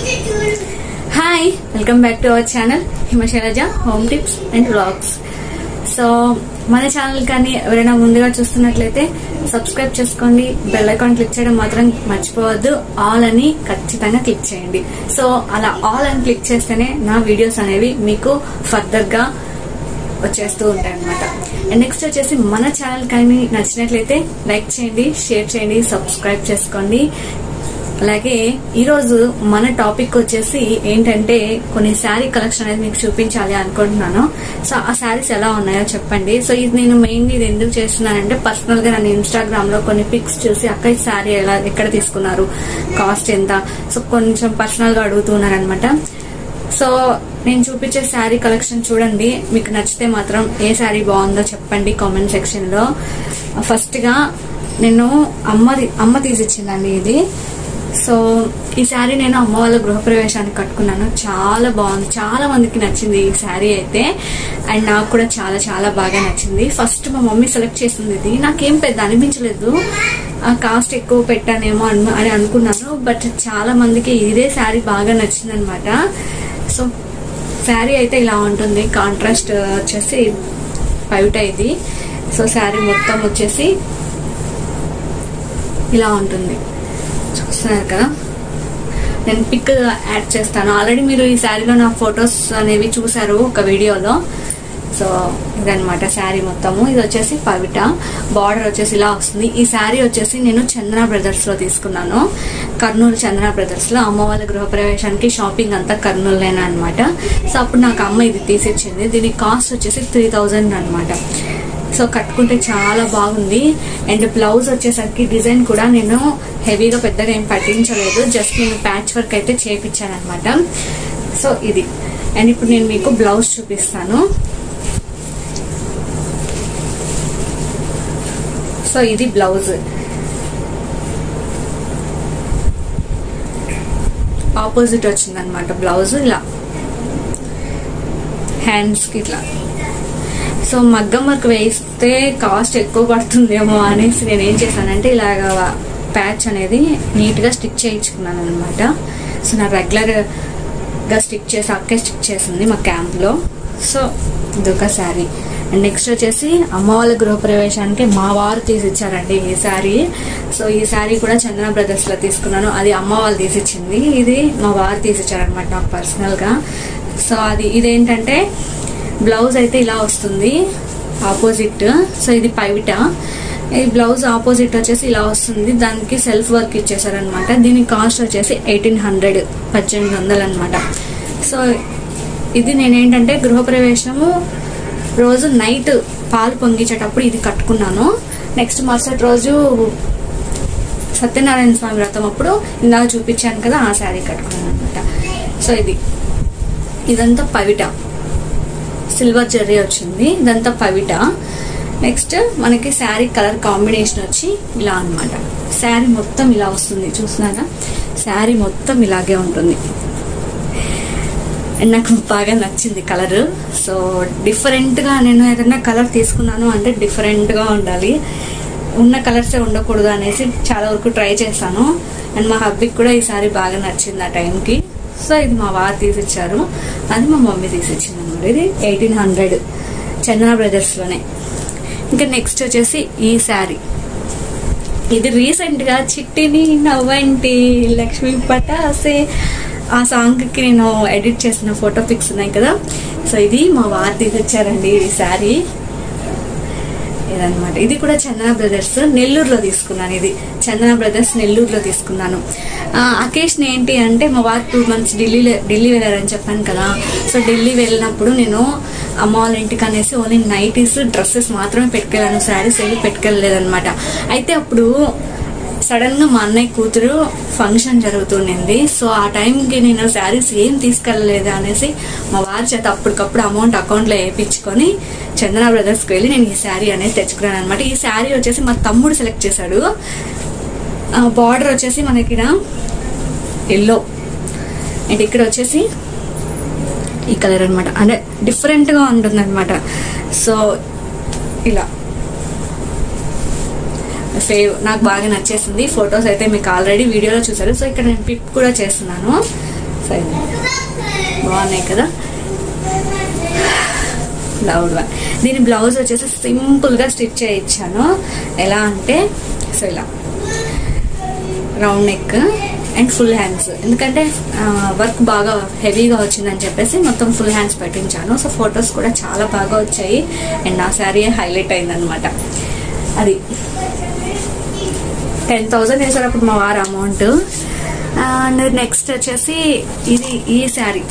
hi welcome back to our channel Himashailaja home tips and vlogs so మన channel కానీ ఎవరైనా ముందుగా చూస్తున్నట్లయితే సబ్స్క్రైబ్ చేసుకోండి బెల్ ఐకాన్ క్లిక్ చేయడం మాత్రం మర్చిపోవద్దు ఆల్ అని ఖచ్చితంగా క్లిక్ చేయండి సో అలా ఆల్ అని క్లిక్ చేస్తేనే నా వీడియోస్ అనేవి మీకు ఫర్దర్ గా వచ్చేస్తూ ఉంటాయి అనమాట అండ్ నెక్స్ట్ వచ్చేసి మన ఛానల్ కానీ నచ్చినట్లయితే లైక్ చేయండి షేర్ చేయండి సబ్స్క్రైబ్ చేసుకోండి అలాగే ఈరోజు మన టాపిక్ వచ్చేసి ఏంటంటే కొన్ని శారీ కలెక్షన్ అనేది మీకు చూపించాలి అనుకుంటున్నాను సో ఆ శారీస్ ఎలా ఉన్నాయో చెప్పండి సో ఇది నేను మెయిన్ ఇది ఎందుకు చేస్తున్నానంటే పర్సనల్ గా నన్ను ఇన్స్టాగ్రామ్ లో కొన్ని పిక్స్ చూసి అక్క ఈ శారీ ఎలా ఎక్కడ తీసుకున్నారు కాస్ట్ ఎంత సో కొంచెం పర్సనల్ గా అడుగుతున్నారు అనమాట సో నేను చూపించే శారీ కలెక్షన్ చూడండి మీకు నచ్చితే మాత్రం ఏ శారీ బాగుందో చెప్పండి కామెంట్ సెక్షన్ లో ఫస్ట్ గా నేను అమ్మది అమ్మ తీసిచ్చిందండి ఇది సో ఈ శారీ నేను అమ్మ వాళ్ళ గృహప్రవేశానికి కట్టుకున్నాను చాలా బాగుంది చాలా మందికి నచ్చింది ఈ శారీ అయితే అండ్ నాకు కూడా చాలా చాలా బాగా నచ్చింది ఫస్ట్ మా మమ్మీ సెలెక్ట్ చేసింది ఇది నాకేం పెద్ద అనిపించలేదు ఆ కాస్ట్ ఎక్కువ పెట్టానేమో అను- అని అనుకున్నాను బట్ చాలా మందికి ఇదే శారీ బాగా నచ్చింది అనమాట సో శారీ అయితే ఇలా ఉంటుంది కాంట్రాస్ట్ వచ్చేసి పైట ఇది సో శారీ మొత్తం వచ్చేసి ఇలా ఉంటుంది చూస్తున్నారు కదా నేను పిక్ యాడ్ చేస్తాను ఆల్రెడీ మీరు ఈ శారీలో నా ఫొటోస్ అనేవి చూసారు ఒక వీడియోలో సో ఇదనమాట శారీ మొత్తము ఇది వచ్చేసి పవిట బార్డర్ వచ్చేసి ఇలా వస్తుంది ఈ శారీ వచ్చేసి నేను చందన బ్రదర్స్ లో తీసుకున్నాను కర్నూలు చందన బ్రదర్స్ లో అమ్మ వాళ్ళ గృహప్రవేశానికి షాపింగ్ అంతా కర్నూలులోనే అనమాట సో అప్పుడు నాకు అమ్మ ఇది తీసిచ్చింది దీని కాస్ట్ వచ్చేసి త్రీ థౌజండ్ అనమాట సో కట్టుకుంటే చాలా బాగుంది అండ్ బ్లౌజ్ వచ్చేసరికి డిజైన్ కూడా నేను హెవీగా పెద్దగా ఏం పట్టించలేదు జస్ట్ నేను ప్యాచ్ వర్క్ అయితే చేపించాను అనమాట సో ఇది అండ్ ఇప్పుడు నేను మీకు బ్లౌజ్ చూపిస్తాను సో ఇది బ్లౌజ్ ఆపోజిట్ వచ్చింది అనమాట బ్లౌజ్ ఇలా హ్యాండ్స్ కి ఇట్లా సో మగ్గం వర్క్ వేస్తే కాస్ట్ ఎక్కువ పడుతుందేమో అనేసి నేను ఏం చేశానంటే ఇలాగ ప్యాచ్ అనేది నీట్ గా స్టిచ్ చేయించుకున్నాను అనమాట సో నా రెగ్యులర్ గా స్టిచ్ చేసి అక్కే స్టిచ్ చేసింది మా క్యాంప్ లో సో ఇదొక శారీ అండ్ నెక్స్ట్ వచ్చేసి అమ్మ వాళ్ళ గృహప్రవేశానికి మా వారు తీసిచ్చారండి ఈ శారీ సో ఈ శారీ కూడా చందన బ్రదర్స్ లో తీసుకున్నాను అది అమ్మ వాళ్ళు తీసిచ్చింది ఇది మా వారు తీసిచ్చారనమాట నాకు పర్సనల్ గా సో అది ఇదేంటంటే బ్లౌజ్ అయితే ఇలా వస్తుంది ఆపోజిట్ సో ఇది పైవిట ఈ బ్లౌజ్ ఆపోజిట్ వచ్చేసి ఇలా వస్తుంది దానికి సెల్ఫ్ వర్క్ ఇచ్చేసారనమాట దీని కాస్ట్ వచ్చేసి ఎయిటీన్ హండ్రెడ్ పద్దెనిమిది వందలు అనమాట సో ఇది నేనేంటంటే గృహప్రవేశము రోజు నైట్ పాలు పొంగించేటప్పుడు ఇది కట్టుకున్నాను నెక్స్ట్ మరుసటి రోజు సత్యనారాయణ స్వామి వ్రతం అప్పుడు ఇందాక చూపించాను కదా ఆ శారీ కట్టుకున్నాను అనమాట సో ఇది ఇదంతా పవిట సిల్వర్ జెర్రీ వచ్చింది ఇదంతా పవిట నెక్స్ట్ మనకి శారీ కలర్ కాంబినేషన్ వచ్చి ఇలా అన్నమాట శారీ మొత్తం ఇలా వస్తుంది చూస్తున్నారా శారీ మొత్తం ఇలాగే ఉంటుంది అండ్ నాకు బాగా నచ్చింది కలర్ సో డిఫరెంట్ గా నేను ఏదైనా కలర్ తీసుకున్నాను అంటే డిఫరెంట్ గా ఉండాలి ఉన్న కలర్సే ఉండకూడదు అనేసి చాలా వరకు ట్రై చేశాను అండ్ మా హబ్బీకి కూడా ఈ సారీ బాగా నచ్చింది ఆ టైంకి సో ఇది మా వారు తీసిచ్చారు అది మా మమ్మీ తీసిచ్చింది అనమాట ఇది ఎయిటీన్ హండ్రెడ్ చందన బ్రదర్స్ లోనే ఇంకా నెక్స్ట్ వచ్చేసి ఈ శారీ ఇది రీసెంట్ గా చిట్టిని నవ్వంటి లక్ష్మీ పటాసే ఆ సాంగ్ కి నేను ఎడిట్ చేసిన ఫోటో పిక్స్ ఉన్నాయి కదా సో ఇది మా వారు తీసిచ్చారండి ఈ శారీ ఇదనమాట ఇది కూడా చందన బ్రదర్స్ నెల్లూరులో తీసుకున్నాను ఇది చందన బ్రదర్స్ నెల్లూరులో తీసుకున్నాను అకేషన్ ఏంటి అంటే మా వారు టూ మంత్స్ ఢిల్లీ ఢిల్లీ వెళ్ళారని చెప్పాను కదా సో ఢిల్లీ వెళ్ళినప్పుడు నేను అమ్మ వాళ్ళ ఇంటికి అనేసి ఓన్లీ నైటీస్ డ్రెస్సెస్ మాత్రమే పెట్టుకెళ్ళాను శారీస్ ఏవి పెట్టుకెళ్ళలేదన్నమాట అయితే అప్పుడు సడన్ గా మా అన్నయ్య కూతురు ఫంక్షన్ జరుగుతుండింది సో ఆ టైంకి నేను శారీస్ ఏం తీసుకెళ్ళలేదు అనేసి మా వారి చేత అప్పటికప్పుడు అమౌంట్ అకౌంట్ లో వేయించుకొని చందన బ్రదర్స్ కి వెళ్ళి నేను ఈ శారీ అనేది తెచ్చుకున్నాను అనమాట ఈ శారీ వచ్చేసి మా తమ్ముడు సెలెక్ట్ చేశాడు బార్డర్ వచ్చేసి మనకి ఎల్లో అండ్ ఇక్కడ వచ్చేసి ఈ కలర్ అనమాట అంటే డిఫరెంట్ గా ఉంటుంది అనమాట సో ఇలా ఫేవ్ నాకు బాగా నచ్చేసింది ఫొటోస్ అయితే మీకు ఆల్రెడీ వీడియోలో చూసారు సో ఇక్కడ నేను పిక్ కూడా చేస్తున్నాను సో ఇది బాగున్నాయి కదా లౌడ్ వన్ దీని బ్లౌజ్ వచ్చేసి సింపుల్ గా స్టిచ్ చేయించాను ఎలా అంటే సో ఇలా round neck and full hands ఎందుకంటే వర్క్ బాగా హెవీగా వచ్చిందని చెప్పేసి మొత్తం ఫుల్ హ్యాండ్స్ పెట్టించాను సో ఫొటోస్ కూడా చాలా బాగా వచ్చాయి అండ్ నా శారీ హైలైట్ అయిందనమాట అది టెన్ థౌజండ్ వేసారు అప్పుడు మా వారు అమౌంట్ అండ్ నెక్స్ట్ వచ్చేసి ఇది ఈ శారీ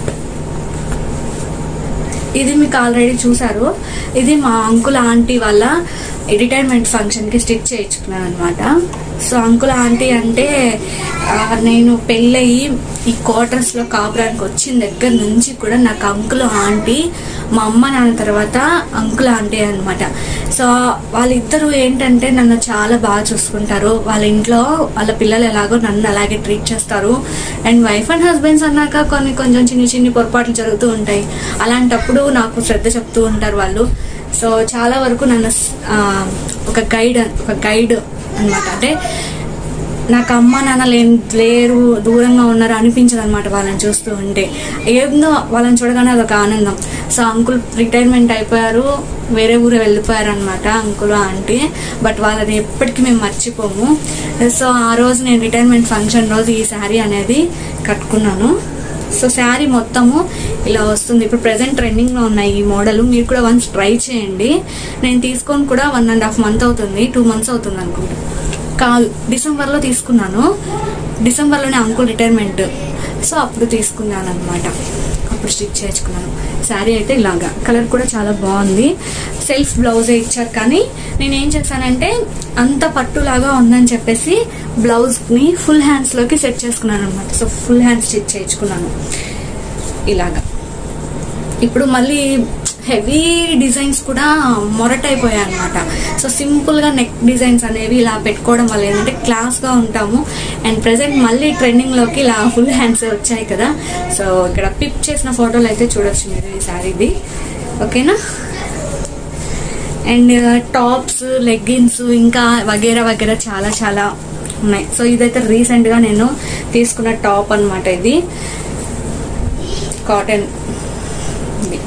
ఇది మీకు ఆల్రెడీ చూసారు ఇది మా అంకుల్ ఆంటీ వాళ్ళ రిటైర్మెంట్ ఫంక్షన్ కి స్టిచ్ చేయించుకున్నాను అనమాట సో అంకుల్ ఆంటీ అంటే ఆ, నేను పెళ్ళయి ఈ క్వార్టర్స్ లో కాపురానికి వచ్చిన దగ్గర నుంచి కూడా నాకు అంకుల్ ఆంటీ మా అమ్మ నాన్న తర్వాత అంకుల్ ఆంటీ అనమాట సో వాళ్ళిద్దరూ ఏంటంటే నన్ను చాలా బాగా చూసుకుంటారు వాళ్ళ ఇంట్లో వాళ్ళ పిల్లలు ఎలాగో నన్ను అలాగే ట్రీట్ చేస్తారు అండ్ వైఫ్ అండ్ హస్బెండ్స్ అన్నాక కొన్ని కొంచెం చిన్ని చిన్ని పొరపాట్లు జరుగుతూ ఉంటాయి అలాంటప్పుడు నాకు శ్రద్ధ చెప్తూ ఉంటారు వాళ్ళు సో చాలా వరకు నన్ను ఆ, ఒక గైడ్ ఒక గైడ్ అన్నమాట అంటే నాకు అమ్మ నాన్న లే లేరు దూరంగా ఉన్నారు అనిపించదు అనమాట వాళ్ళని చూస్తూ ఉంటే ఏందో వాళ్ళని చూడగానే అదొక ఆనందం సో అంకుల్ రిటైర్మెంట్ అయిపోయారు వేరే ఊరు వెళ్ళిపోయారు అనమాట అంకుల్ ఆంటీ బట్ వాళ్ళని ఎప్పటికీ మేము మర్చిపోము సో ఆ రోజు నేను రిటైర్మెంట్ ఫంక్షన్ రోజు ఈ శారీ అనేది కట్టుకున్నాను సో శారీ మొత్తము ఇలా వస్తుంది ఇప్పుడు ప్రెసెంట్ ట్రెండింగ్ లో ఉన్నాయి ఈ మోడల్ మీరు కూడా వన్స్ ట్రై చేయండి నేను తీసుకొని కూడా వన్ అండ్ హాఫ్ మంత్ అవుతుంది టూ మంత్స్ అవుతుంది అనుకుంటా కాదు డిసెంబర్ లో తీసుకున్నాను డిసెంబర్ లోనే అంకుల్ రిటైర్మెంట్ సో అప్పుడు తీసుకున్నాను అనమాట అప్పుడు స్టిచ్ చేయించుకున్నాను శారీ అయితే ఇలాగా కలర్ కూడా చాలా బాగుంది సెల్ఫ్ బ్లౌజే ఇచ్చారు కానీ నేను ఏం చేశానంటే అంత పట్టులాగా ఉందని చెప్పేసి బ్లౌజ్ ని ఫుల్ హ్యాండ్స్ లోకి సెట్ చేసుకున్నాను అనమాట సో ఫుల్ హ్యాండ్స్ స్టిచ్ చేయించుకున్నాను ఇలాగా ఇప్పుడు మళ్ళీ హెవీ డిజైన్స్ కూడా మొరటైపోయాయి అనమాట సో సింపుల్ గా నెక్ డిజైన్స్ అనేవి ఇలా పెట్టుకోవడం వల్ల ఏంటంటే క్లాస్ గా ఉంటాము అండ్ ప్రెసెంట్ మళ్ళీ ట్రెండింగ్ లోకి ఇలా ఫుల్ హ్యాండ్స్ వచ్చాయి కదా సో ఇక్కడ పిప్ చేసిన ఫోటోలు అయితే చూడొచ్చు మీరు ఈ శారీది ఓకేనా అండ్ టాప్స్ లెగ్గిన్స్ ఇంకా వగేరా వగేరా చాలా చాలా ఉన్నాయి సో ఇదైతే రీసెంట్ గా నేను తీసుకున్న టాప్ అన్నమాట ఇది కాటన్ ఇది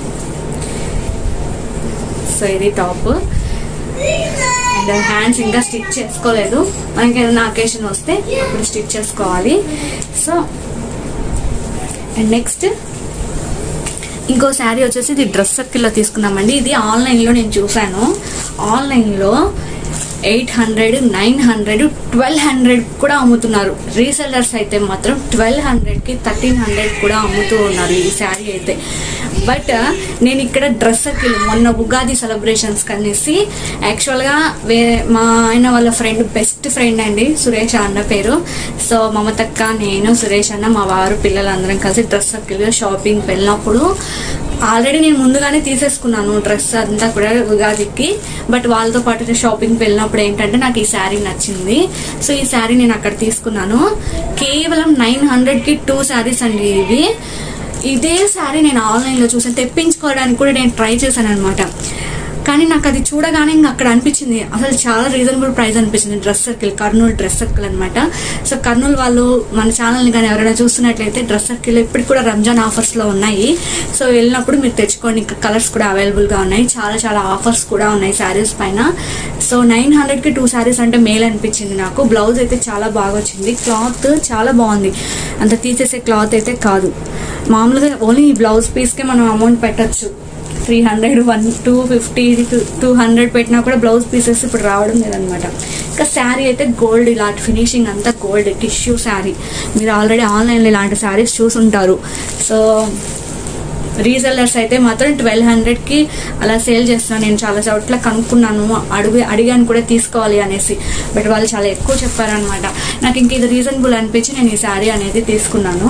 సో ఇది టాప్ అండ్ హ్యాండ్స్ ఇంకా స్టిచ్ చేసుకోలేదు మనకి ఏదైనా అకేషన్ వస్తే అప్పుడు స్టిచ్ చేసుకోవాలి సో అండ్ నెక్స్ట్ ఇంకో శారీ వచ్చేసి ఇది డ్రెస్ సర్కిల్లో తీసుకున్నామండి ఇది ఆన్లైన్లో నేను చూశాను ఆన్లైన్లో eight hundred nine hundred twelve hundred కూడా అమ్ముతున్నారు రీసెల్లర్స్ అయితే మాత్రం ట్వెల్వ్ హండ్రెడ్కి థర్టీన్ హండ్రెడ్ కూడా అమ్ముతూ ఉన్నారు ఈ శారీ అయితే బట్ నేను ఇక్కడ డ్రెస్ సర్కిల్ మొన్న ఉగాది సెలబ్రేషన్స్ కనేసి యాక్చువల్గా వే మా ఆయన వాళ్ళ ఫ్రెండ్ బెస్ట్ ఫ్రెండ్ అండి సురేష్ అన్న పేరు సో మమతక్క నేను సురేష్ అన్న మా వారు పిల్లలందరం కలిసి డ్రెస్ సర్కిల్ షాపింగ్ వెళ్ళినప్పుడు ఆల్రెడీ నేను ముందుగానే తీసేసుకున్నాను డ్రెస్ అంతా కూడా ఉగాదికి బట్ వాళ్ళతో పాటు షాపింగ్ వెళ్ళినప్పుడు ఏంటంటే నాకు ఈ శారీ నచ్చింది సో ఈ శారీ నేను అక్కడ తీసుకున్నాను కేవలం నైన్ హండ్రెడ్ కి టూ శారీస్ అండి ఇవి ఇదే శారీ నేను ఆన్లైన్ లో చూసాను తెప్పించుకోవడానికి కూడా నేను ట్రై చేశాను అనమాట కానీ నాకు అది చూడగానే ఇంకా అక్కడ అనిపించింది అసలు చాలా రీజనబుల్ ప్రైస్ అనిపించింది Dress Circle Kurnool Dress Circle అనమాట సో కర్నూలు వాళ్ళు మన ఛానల్ ని కానీ ఎవరైనా చూస్తున్నట్లయితే డ్రెస్ సర్కిల్ ఇప్పటికి కూడా రంజాన్ ఆఫర్స్ లో ఉన్నాయి సో వెళ్ళినప్పుడు మీరు తెచ్చుకోండి ఇంకా కలర్స్ కూడా అవైలబుల్ గా ఉన్నాయి చాలా చాలా ఆఫర్స్ కూడా ఉన్నాయి శారీస్ పైన సో నైన్ హండ్రెడ్ కి టూ శారీస్ అంటే మేల్ అనిపించింది నాకు బ్లౌజ్ అయితే చాలా బాగా వచ్చింది క్లాత్ చాలా బాగుంది అంత తీసేసే క్లాత్ అయితే కాదు మామూలుగా ఓన్లీ ఈ బ్లౌజ్ పీస్ కే మనం అమౌంట్ పెట్టొచ్చు three hundred one two fifty two hundred పెట్టినా కూడా బ్లౌజ్ పీసెస్ ఇప్పుడు రావడం లేదనమాట ఇంకా శారీ అయితే గోల్డ్ ఇలాంటి ఫినిషింగ్ అంతా గోల్డ్ టిష్యూ శారీ మీరు ఆల్రెడీ ఆన్లైన్లో ఇలాంటి శారీస్ చూసుంటారు సో రీసెల్లర్స్ అయితే మాత్రం ట్వెల్వ్ హండ్రెడ్ కి అలా సేల్ చేస్తున్నాను నేను చాలా చోట్ల కనుక్కున్నాను అడుగు అడిగాను కూడా తీసుకోవాలి అనేసి బట్ వాళ్ళు చాలా ఎక్కువ చెప్పారనమాట నాకు ఇంక ఇది రీజనబుల్ అనిపించి నేను ఈ శారీ అనేది తీసుకున్నాను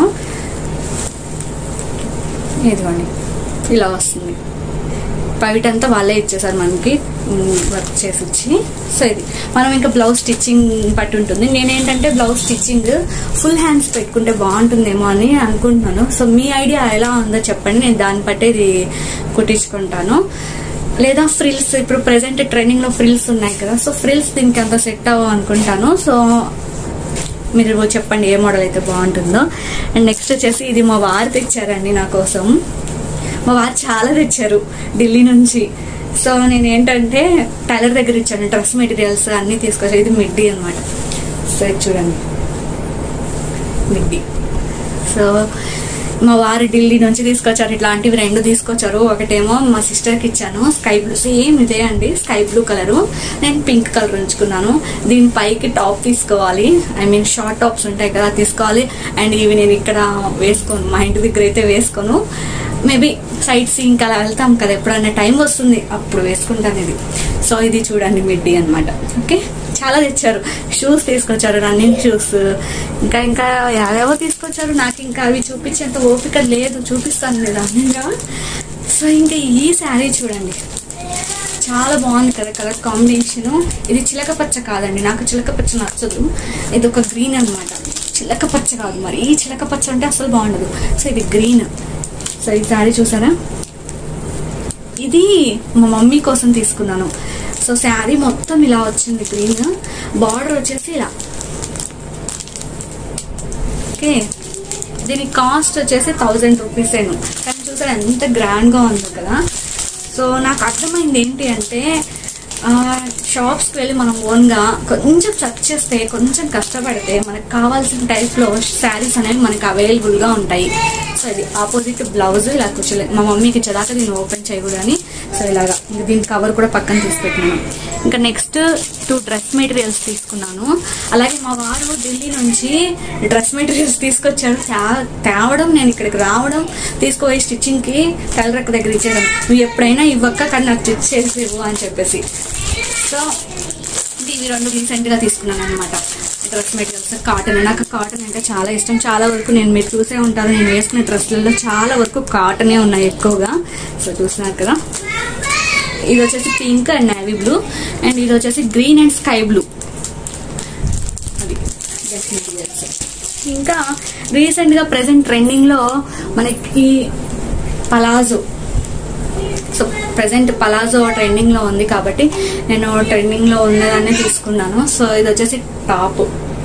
ఇదిగోండి ఇలా వస్తుంది బయట అంతా వాళ్ళే ఇచ్చేసారు మనకి వర్క్ చేసి ఇచ్చి సో ఇది మనం ఇంకా బ్లౌజ్ స్టిచ్చింగ్ పట్టి ఉంటుంది నేనేంటంటే బ్లౌజ్ స్టిచ్చింగ్ ఫుల్ హ్యాండ్స్ పెట్టుకుంటే బాగుంటుందేమో అని అనుకుంటున్నాను సో మీ ఐడియా ఎలా ఉందో చెప్పండి నేను దాన్ని బట్టే ఇది కుట్టించుకుంటాను లేదా ఫ్రిల్స్ ఇప్పుడు ప్రెసెంట్ ట్రైనింగ్ లో ఫ్రిల్స్ ఉన్నాయి కదా సో ఫ్రిల్స్ దీనికి అంత సెట్ అవ్వ అనుకుంటాను సో మీరు చెప్పండి ఏ మోడల్ అయితే బాగుంటుందో అండ్ నెక్స్ట్ వచ్చేసి ఇది మా వారు తెచ్చారండి నా కోసం మా వారు చాలా తెచ్చారు ఢిల్లీ నుంచి సో నేను ఏంటంటే టైలర్ దగ్గర ఇచ్చాను డ్రెస్ మెటీరియల్స్ అన్నీ తీసుకొచ్చాను ఇది మిడ్డీ అనమాట సో ఇది చూడండి మిడ్డీ సో మా వారు ఢిల్లీ నుంచి తీసుకొచ్చారు ఇట్లాంటివి రెండు తీసుకొచ్చారు ఒకటేమో మా సిస్టర్కి ఇచ్చాను స్కై బ్లూ సేమ్ ఇదే అండి స్కై బ్లూ కలరు నేను పింక్ కలర్ ఉంచుకున్నాను దీని పైకి టాప్ తీసుకోవాలి ఐ మీన్ షార్ట్ టాప్స్ ఉంటాయి కదా తీసుకోవాలి అండ్ ఇవి నేను ఇక్కడ వేసుకోను మా ఇంటి దగ్గర అయితే వేసుకోను మేబీ సైట్ సీయింగ్ అలా వెళ్తాం కదా ఎప్పుడన్నా టైం వస్తుంది అప్పుడు వేసుకుంటాను ఇది సో ఇది చూడండి మిడ్డీ అనమాట ఓకే చాలా తెచ్చారు షూస్ తీసుకొచ్చారు రన్నింగ్ షూస్ ఇంకా ఇంకా యావేవో తీసుకొచ్చారు నాకు ఇంకా అవి చూపించేంత ఓపిక లేదు చూపిస్తాను లేదు అన్నంగా సో ఇంకా ఈ శారీ చూడండి చాలా బాగుంది కదా కలర్ కాంబినేషన్ ఇది చిలక పచ్చ కాదండి నాకు చిలక పచ్చ నచ్చదు ఇది ఒక గ్రీన్ అనమాట చిలక పచ్చ కాదు మరి ఈ చిలక పచ్చ అంటే అసలు బాగుండదు సో ఇది గ్రీన్ సో ఈ శారీ చూసారా ఇది మా మమ్మీ కోసం తీసుకున్నాను సో శారీ మొత్తం ఇలా వచ్చింది గ్రీన్ బార్డర్ వచ్చేసి ఇలా ఓకే దీని కాస్ట్ వచ్చేసి థౌజండ్ రూపీస్ ఏను కానీ చూసారా ఎంత గ్రాండ్గా ఉంది కదా సో నాకు అర్థమైంది ఏంటి అంటే షాప్స్కి వెళ్ళి మనం ఓన్గా కొంచెం సెర్చ్ చేస్తే కొంచెం కష్టపడితే మనకు కావాల్సిన టైప్లో శారీస్ అనేవి మనకి అవైలబుల్గా ఉంటాయి సో ఇది ఆపోజిట్ బ్లౌజ్ ఇలా కూర్చోలే మా మమ్మీకి ఇచ్చేదాకా దీన్ని ఓపెన్ చేయకూడదని సో ఇలాగా ఇంక దీని కవర్ కూడా పక్కన తీసి పెట్టినాను ఇంకా నెక్స్ట్ టూ డ్రెస్ మెటీరియల్స్ తీసుకున్నాను అలాగే మా వారు ఢిల్లీ నుంచి డ్రెస్ మెటీరియల్స్ తీసుకొచ్చారు తా- తేవడం నేను ఇక్కడికి రావడం తీసుకుపోయి స్టిచ్చింగ్కి టైలర్ దగ్గర ఇచ్చేయడం నువ్వు ఎప్పుడైనా ఇవ్వక్క కానీ నాకు స్టిచ్ చేసి ఇవ్వు అని చెప్పేసి సో ఇది ఇవి రెండు రీసెంట్గా తీసుకున్నాను అనమాట డ్రెస్ మెటీరియల్స్ కాటన్ నాకు కాటన్ అంటే చాలా ఇష్టం చాలా వరకు నేను మీరు చూసే ఉంటారు నేను వేసుకునే డ్రెస్లలో చాలా వరకు కాటనే ఉన్నాయి ఎక్కువగా సో చూస్తున్నారు కదా ఇది వచ్చేసి pink and navy blue and ఇది వచ్చేసి గ్రీన్ అండ్ స్కై బ్లూ అది డ్రెస్ మెటీరియల్స్ ఇంకా రీసెంట్గా ప్రజెంట్ ట్రెండింగ్లో మనకి palazzo so present palazzo trending లో ఉంది కాబట్టి నేను ట్రెండింగ్ లో ఉన్నదాన్ని తీసుకున్నాను సో ఇది వచ్చేసి టాప్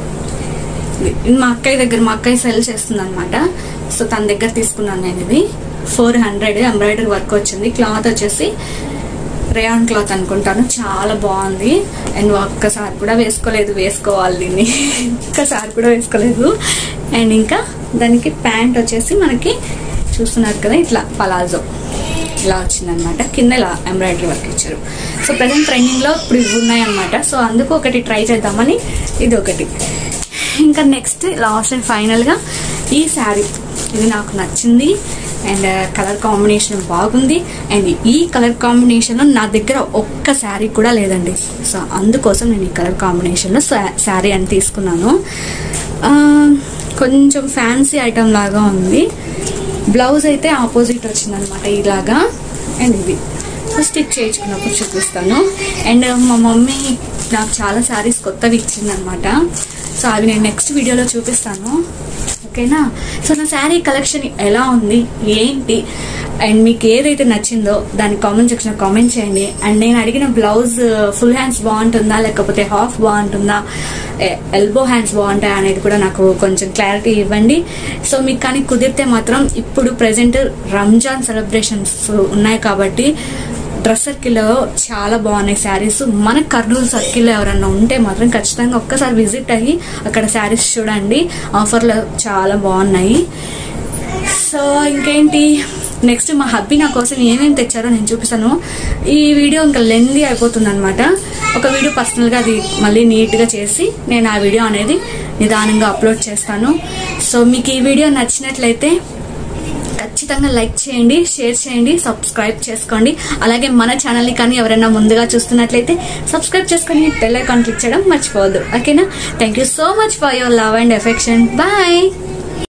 ఇది మా అక్కయ్య దగ్గర మా అక్కయ్య సెల్ చేస్తుంది అనమాట సో తన దగ్గర తీసుకున్నాను నేను ఇది ఫోర్ హండ్రెడ్ ఎంబ్రాయిడరీ వర్క్ వచ్చింది క్లాత్ వచ్చేసి రేయాన్ క్లాత్ అనుకుంటాను చాలా బాగుంది అండ్ ఒక్కసారి కూడా వేసుకోలేదు వేసుకోవాలి దీన్ని ఒక్కసారి కూడా వేసుకోలేదు అండ్ ఇంకా దానికి ప్యాంట్ వచ్చేసి మనకి చూస్తున్నారు కదా ఇట్లా పలాజో ఇలా వచ్చిందనమాట కింద ఇలా ఎంబ్రాయిడరీ వర్క్ ఇచ్చారు సో ప్రజెంట్ ట్రైనింగ్లో ఇప్పుడు ఇవి ఉన్నాయన్నమాట సో అందుకు ఒకటి ట్రై చేద్దామని ఇది ఒకటి ఇంకా నెక్స్ట్ లాస్ట్ అండ్ ఫైనల్గా ఈ శారీ ఇది నాకు నచ్చింది అండ్ కలర్ కాంబినేషన్ బాగుంది అండ్ ఈ కలర్ కాంబినేషన్ నా దగ్గర ఒక్క శారీ కూడా లేదండి సో అందుకోసం నేను ఈ కలర్ కాంబినేషన్లో శారీ అని తీసుకున్నాను ఆ, కొంచెం ఫ్యాన్సీ ఐటమ్ లాగా ఉంది బ్లౌజ్ అయితే ఆపోజిట్ వచ్చిందనమాట ఇలాగా అండ్ ఇది స్టిచ్ చేయించుకున్నప్పుడు చూపిస్తాను అండ్ మా మమ్మీ నాకు చాలా శారీస్ కొత్తవి ఇచ్చిందనమాట సో అవి నేను నెక్స్ట్ వీడియోలో చూపిస్తాను ఓకేనా సో నా శారీ కలెక్షన్ ఎలా ఉంది ఏంటి అండ్ మీకు ఏదైతే నచ్చిందో దాని కామెంట్ సెక్షన్ కామెంట్ చేయండి అండ్ నేను అడిగిన బ్లౌజ్ ఫుల్ హ్యాండ్స్ బాగుంటుందా లేకపోతే హాఫ్ బాగుంటుందా ఎల్బో హ్యాండ్స్ బాగుంటాయా అనేది కూడా నాకు కొంచెం క్లారిటీ ఇవ్వండి సో మీకు కానీ కుదిరితే మాత్రం ఇప్పుడు ప్రెసెంట్ రంజాన్ సెలబ్రేషన్స్ ఉన్నాయి కాబట్టి డ్రెస్ సర్కిల్లో చాలా బాగున్నాయి శారీస్ మన కర్నూలు సర్కిల్లో ఎవరన్నా ఉంటే మాత్రం ఖచ్చితంగా ఒక్కసారి విజిట్ అయ్యి అక్కడ శారీస్ చూడండి ఆఫర్లో చాలా బాగున్నాయి సో ఇంకేంటి నెక్స్ట్ మా హబ్బీ నా కోసం ఏమేమి తెచ్చారో నేను చూపిస్తాను ఈ వీడియో ఇంకా లెందీ అయిపోతుంది అనమాట ఒక వీడియో పర్సనల్గా అది మళ్ళీ నీట్గా చేసి నేను ఆ వీడియో అనేది నిదానంగా అప్లోడ్ చేస్తాను సో మీకు ఈ వీడియో నచ్చినట్లయితే ఖచ్చితంగా లైక్ చేయండి షేర్ చేయండి సబ్స్క్రైబ్ చేసుకోండి అలాగే మన ఛానల్ని కానీ ఎవరైనా ముందుగా చూస్తున్నట్లయితే సబ్స్క్రైబ్ చేసుకొని బెల్ ఐకాన్ క్లిక్ చేయడం మర్చిపోవద్దు ఓకేనా thank you so much for your love and affection bye